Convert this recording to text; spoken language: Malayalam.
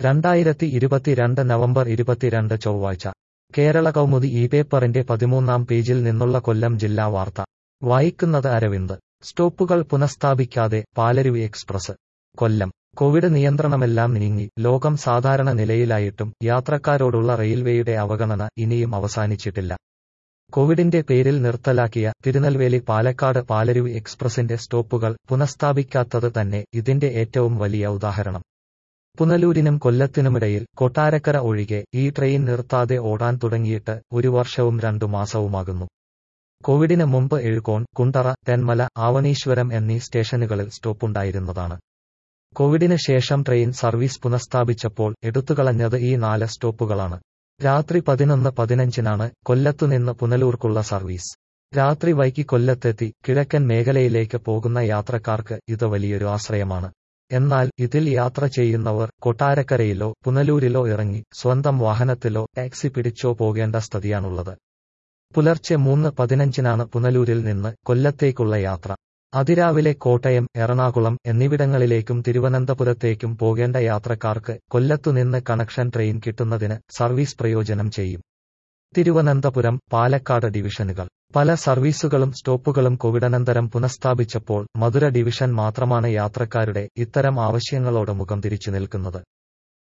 രണ്ടായിരത്തി ഇരുപത്തിരണ്ട് നവംബർ ഇരുപത്തിരണ്ട് ചൊവ്വാഴ്ച കേരള കൗമുദി ഈ പേപ്പറിന്റെ പതിമൂന്നാം പേജിൽ നിന്നുള്ള കൊല്ലം ജില്ലാ വാർത്ത വായിക്കുന്നത് അരവിന്ദ് സ്റ്റോപ്പുകൾ പുനഃസ്ഥാപിക്കാതെ പാലരുവി എക്സ്പ്രസ് കൊല്ലം കോവിഡ് നിയന്ത്രണമെല്ലാം നീങ്ങി ലോകം സാധാരണ നിലയിലായിട്ടും യാത്രക്കാരോടുള്ള റെയിൽവേയുടെ അവഗണന ഇനിയും അവസാനിച്ചിട്ടില്ല കോവിഡിന്റെ പേരിൽ നിർത്തലാക്കിയ തിരുനെൽവേലി പാലക്കാട് പാലരുവി എക്സ്പ്രസിന്റെ സ്റ്റോപ്പുകൾ പുനഃസ്ഥാപിക്കാത്തത് തന്നെ ഇതിന്റെ ഏറ്റവും വലിയ ഉദാഹരണം പുനലൂരിനും കൊല്ലത്തിനുമിടയിൽ കൊട്ടാരക്കര ഒഴികെ ഈ ട്രെയിൻ നിർത്താതെ ഓടാൻ തുടങ്ങിയിട്ട് ഒരു വർഷവും രണ്ടു മാസവുമാകുന്നു കോവിഡിന് മുമ്പ് എഴുകോൺ കുണ്ടറ തെന്മല ആവണീശ്വരം എന്നീ സ്റ്റേഷനുകളിൽ സ്റ്റോപ്പുണ്ടായിരുന്നതാണ് കോവിഡിന് ശേഷം ട്രെയിൻ സർവീസ് പുനഃസ്ഥാപിച്ചപ്പോൾ എടുത്തുകളഞ്ഞത് ഈ നാല് സ്റ്റോപ്പുകളാണ് രാത്രി പതിനൊന്ന് പതിനഞ്ചിനാണ് കൊല്ലത്തുനിന്ന് പുനലൂർക്കുള്ള സർവീസ് രാത്രി വൈകി കൊല്ലത്തെത്തി കിഴക്കൻ മേഖലയിലേക്ക് പോകുന്ന യാത്രക്കാർക്ക് ഇത് വലിയൊരു ആശ്രയമാണ് എന്നാൽ ഇതിൽ യാത്ര ചെയ്യുന്നവർ കൊട്ടാരക്കരയിലോ പുനലൂരിലോ ഇറങ്ങി സ്വന്തം വാഹനത്തിലോ ടാക്സി പിടിച്ചോ പോകേണ്ട സ്ഥിതിയാണുള്ളത് പുലർച്ചെ മൂന്ന് പതിനഞ്ചിനാണ് പുനലൂരിൽ നിന്ന് കൊല്ലത്തേക്കുള്ള യാത്ര അതിരാവിലെ കോട്ടയം എറണാകുളം എന്നിവിടങ്ങളിലേക്കും തിരുവനന്തപുരത്തേക്കും പോകേണ്ട യാത്രക്കാർക്ക് കൊല്ലത്തുനിന്ന് കണക്ഷൻ ട്രെയിൻ കിട്ടുന്നതിന് സർവീസ് പ്രയോജനം ചെയ്യും തിരുവനന്തപുരം പാലക്കാട് ഡിവിഷനുകൾ പല സർവീസുകളും സ്റ്റോപ്പുകളും കോവിഡനന്തരം പുനഃസ്ഥാപിച്ചപ്പോൾ മധുര ഡിവിഷൻ മാത്രമാണ് യാത്രക്കാരുടെ ഇത്തരം ആവശ്യങ്ങളോട് മുഖം തിരിച്ചു നിൽക്കുന്നത്